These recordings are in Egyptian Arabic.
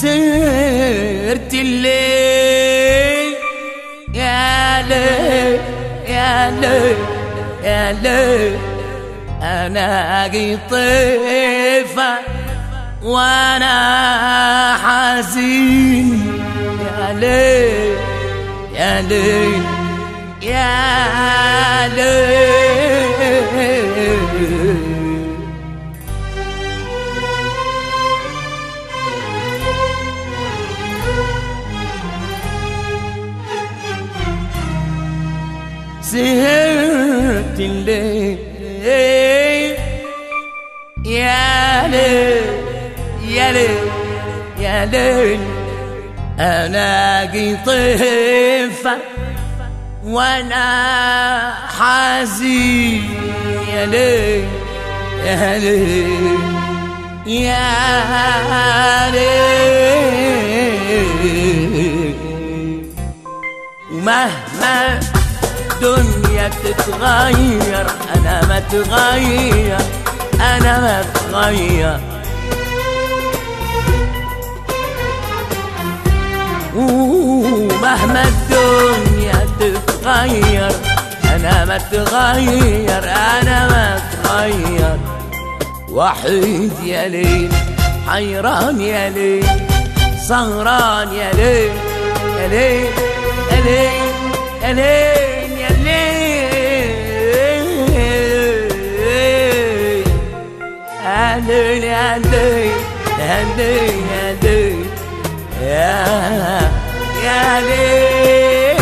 سهرت الليل يا ليل يا ليل يا ليل انا طيفة وانا حزين يا ليل يا ليل يا ليل سهرت الليل يا ليل يا ليل يا ليل انا طيفة وانا حزين يا ليل يا ليل يا ليل ومهما الدنيا تتغير انا ما تغير انا ما اتغير ومهما الدنيا تتغير انا ما تغير انا ما اتغير وحيد يا ليل حيران يا ليل سهران يا ليل يا ليل يا ليل يا ليل يا ليل يا ليل يا ليل يا ليل يا ليل يا يا ليل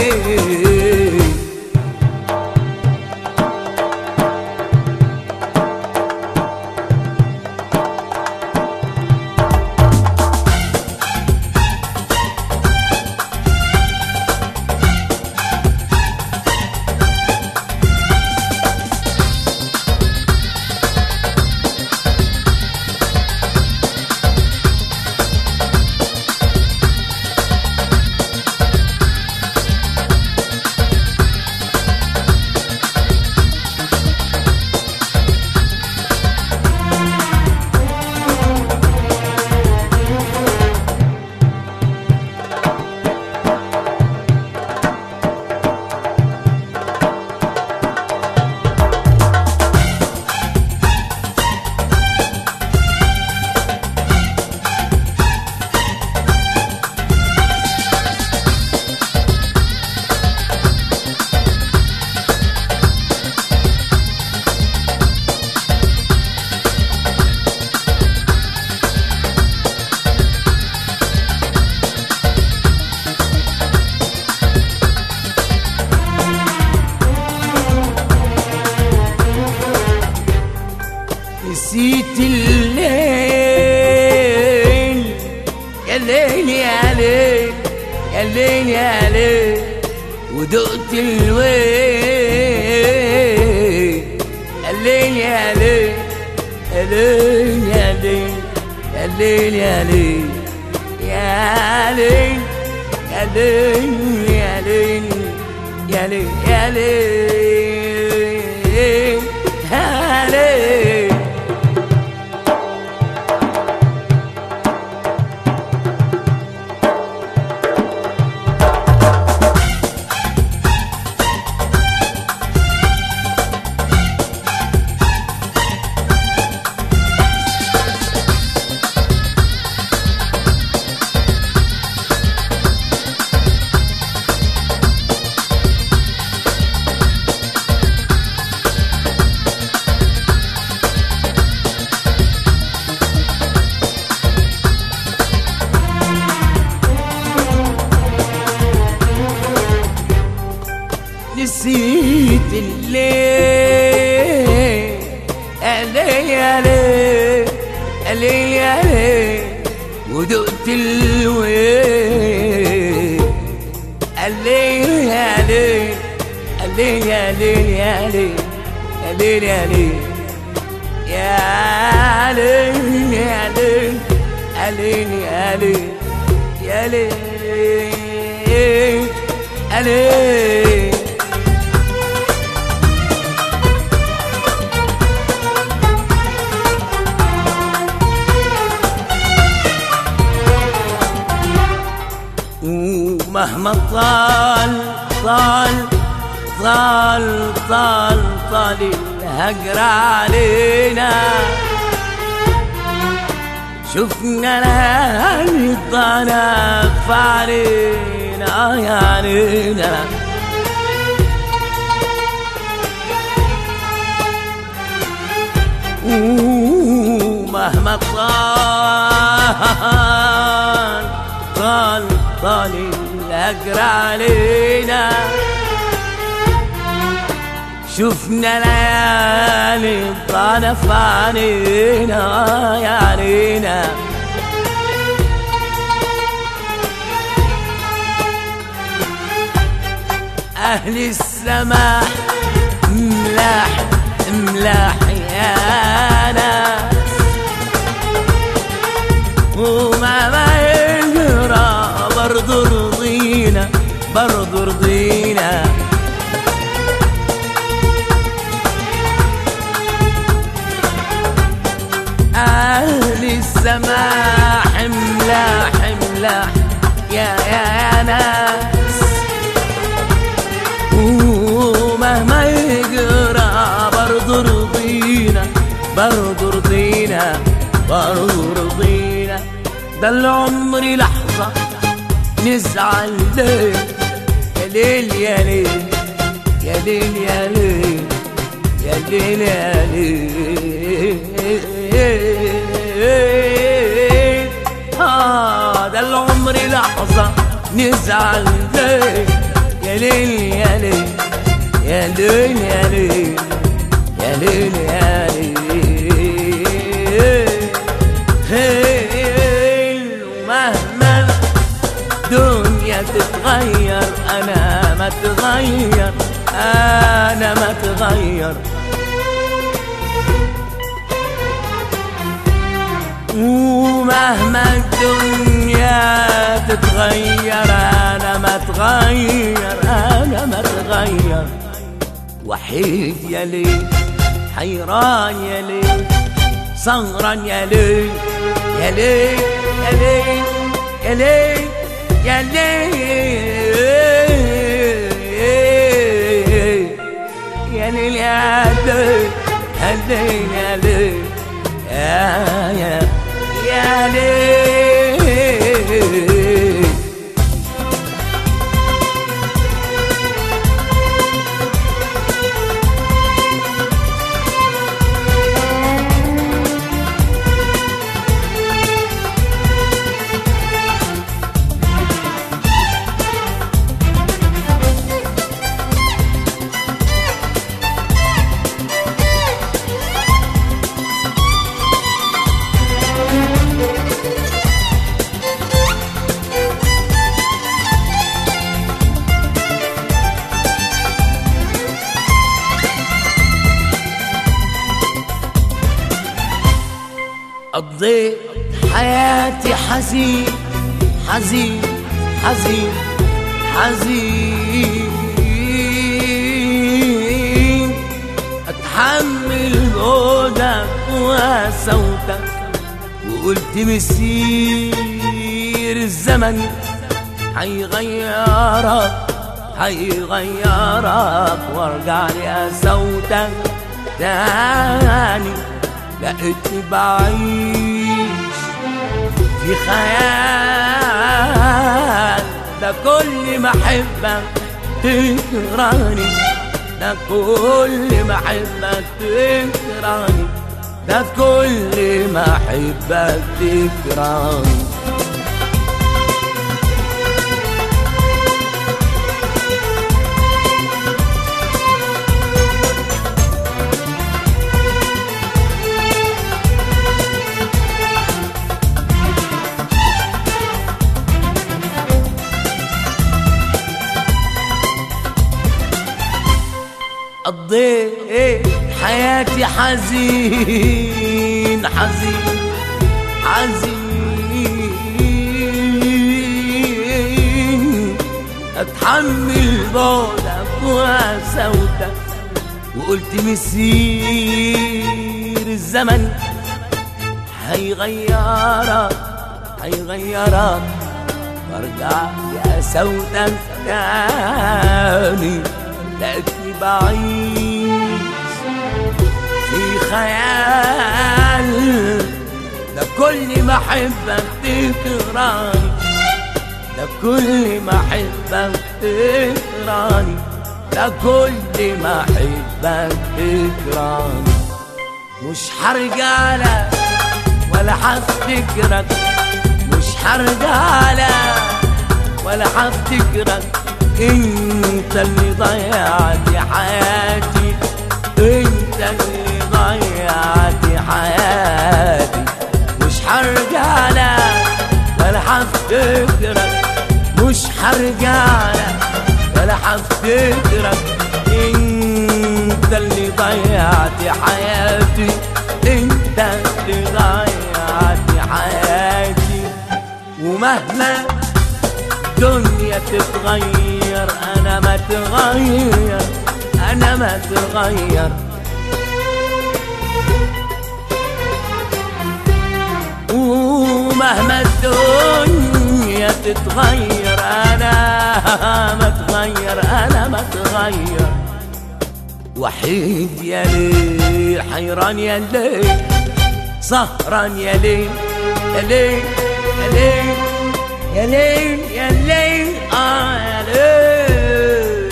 نسيت الليل يا ليل يا ليل يا ليل يا ليل ودقت الويل يا ليل يا ليل يا ليل يا ليل يا ليل يا ليل يا ليل يا ليل يا ليل يا ليل يا ليل يا ليل نسيت الليل يا ليل يا ليل يا ليل يا ليل ودقت الويل الليل يا ليل الليل يا ليل يا ليل يا ليل يا ليل يا ليل يا ليل يا ليل يا ليل يا ليل يا ليل ومهما طال طال طال طال طال الهجر علينا شفنا ليالي الضنف علينا يا علينا ومهما طال طال طال الهجر علينا شفنا ليالي الطرف علينا يا علينا أهل السماء ملاح ملاح يا ناس وما ما يقرا برضو رضينا برضو رضينا أهل السماء حملة حملة يا يا يا ناس ومهما يقرا برضو رضينا برضو رضينا برضو رضينا ده العمر لحظة نزعل ليه يا ليل يا ليل يا ليل يا ليل يا ليل يا ليل هذا العمر لحظة نزعل ليه يا ليل يا ليل يا ليل يا ليل يا ليل يا ليل ومهما الدنيا تتغير انا ما تغير انا ما تغير ومهما الدنيا تتغير انا ما تغير انا ما تغير وحيد يا ليل حيران يا ليل سهران يا ليل يا ليل يا ليل يا ليل يا ليل يا ليل يا ليل يا ليل يا ليل يا يا يا ليل قضيت حياتي حزين حزين حزين حزين اتحمل بعدك وسوتك وقلت مسير الزمن هيغيرك هيغيرك وارجع لي صوتك تاني لقيتني بعيش في خيال ده كل ما احبك تكرهني ده كل ما احبك تكرهني ده كل ما احبك تكرهني قضيت حياتي حزين حزين حزين اتحمل بعدك وسودك وقلت مسير الزمن هيغيرك هيغيرك وارجع يا سودا تاني لقيتني بعيش في خيال ده كل ما احبك تكرهني ده كل ما احبك تكرهني ده كل ما احبك تكرهني مش هرجع لك ولا هفتكرك مش هرجع لك ولا هفتكرك انت اللي ضيعت حياتي انت اللي ضيعت حياتي مش هرجع لك ولا هفتكرك مش هرجع لك ولا هفتكرك انت اللي ضيعت حياتي انت اللي ضيعت حياتي ومهما الدنيا تتغير انا ما تغير انا ما تغير ومهما الدنيا تتغير انا ما تغير انا ما تغير وحيد يا ليل حيران يا ليل سهران يا ليل يا ليل يا ليل يا ليل يا ليل اه يا ليل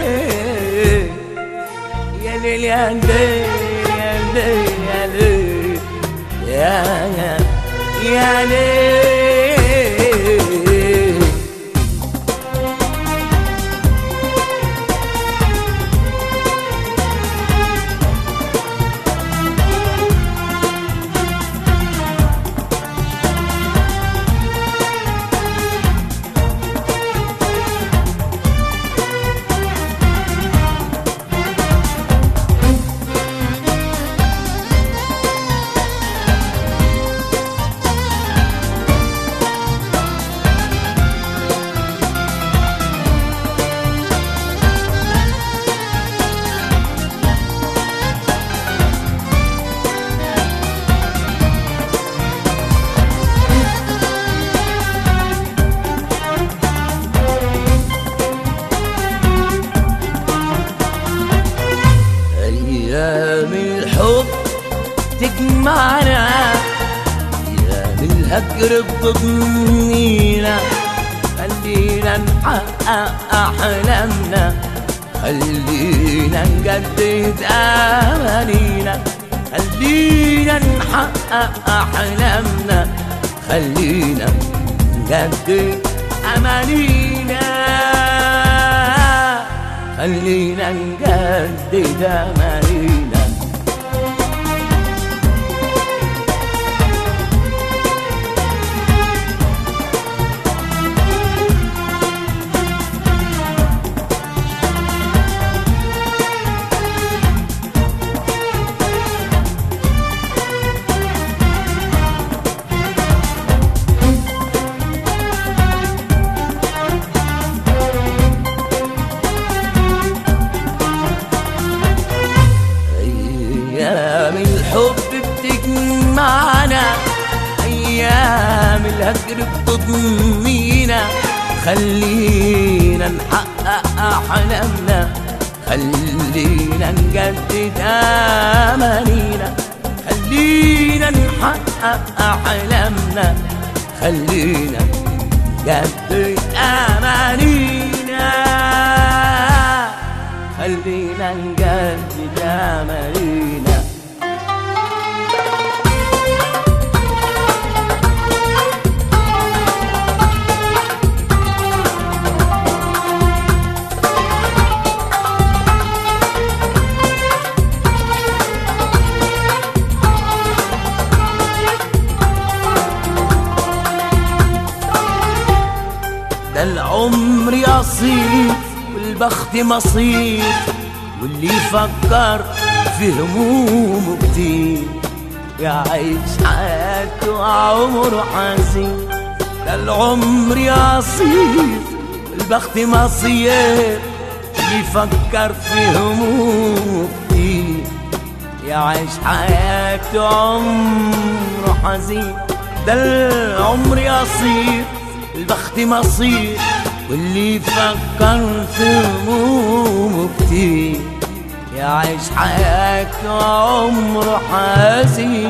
يا ليل يا ليل يا ليل يا ليل يا يا يا ليل أيام الحب تجمعنا أيام الهجر بتضنينا خلينا نحقق أحلامنا خلينا نجدد أمانينا خلينا نحقق أحلامنا خلينا نجدد أمانينا خلينا نجدد أمانينا أيام الحب بتجمعنا أيام الهجر بتضمينا خلينا نحقق أحلامنا خلينا نجدد أمانينا خلينا نحقق أحلامنا خلينا نجدد أمانينا خلينا نجدد أمانينا ده العمر يصير والبخت مصير واللي يفكر في همومه كتير يعيش حياته عمره حزين ده العمر يصير والبخت مصير اللي يفكر في همومه كتير يعيش حياته عمره حزين ده العمر يصير البخت مصير واللي يفكر في همومه كتير يعيش حياته عمره حزين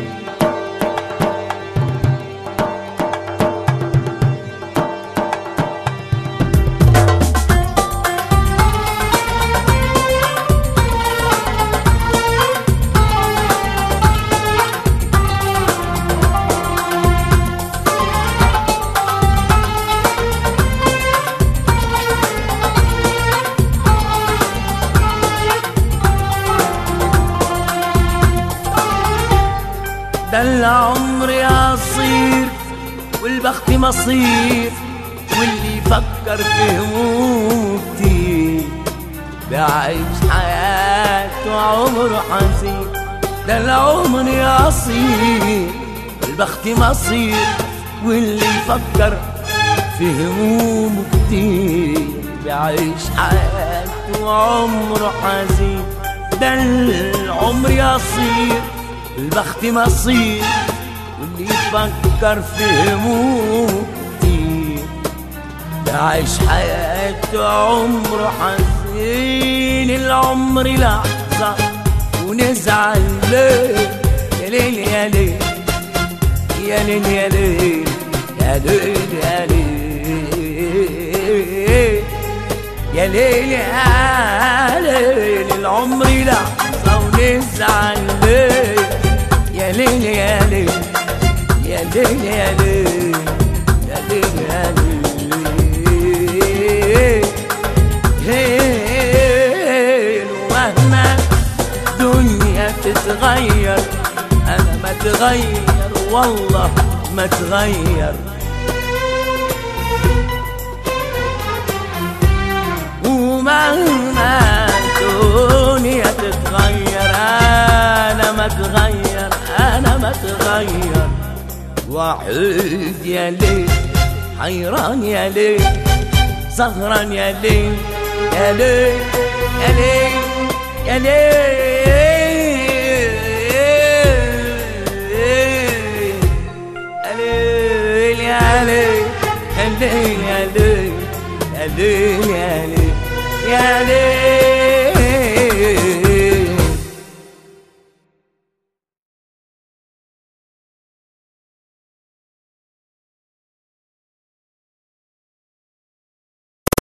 ده العمر يصير والبخت مصير واللي يفكر في همومه كتير بيعيش حياته عمره حزين ده العمر يصير والبخت مصير واللي يفكر في همومه كتير بيعيش حياته عمره حزين ده العمر يصير البخت مصير واللي يفكر في همومه كتير بعيش حياته عمره حزين العمر لحظة ونزعل ليه يا ليل يا ليل يا ليل يا ليل يا ليل يا ليل يا ليل يا ليل العمر لحظة ونزعل ليه يا ليل يا ليل يا ليل يا ليل يا ليل يا ليل ومهما الدنيا تتغير انا ما تغير والله ما تغير ومهما الدنيا تتغير انا ما تغير انا ما تغير وحيد يا ليل حيران يا ليل سهران يا ليل يا ليل يا ليل يا ليل يا ليل يا ليل يا ليل يا ليل يا ليل يا ليل يا ليل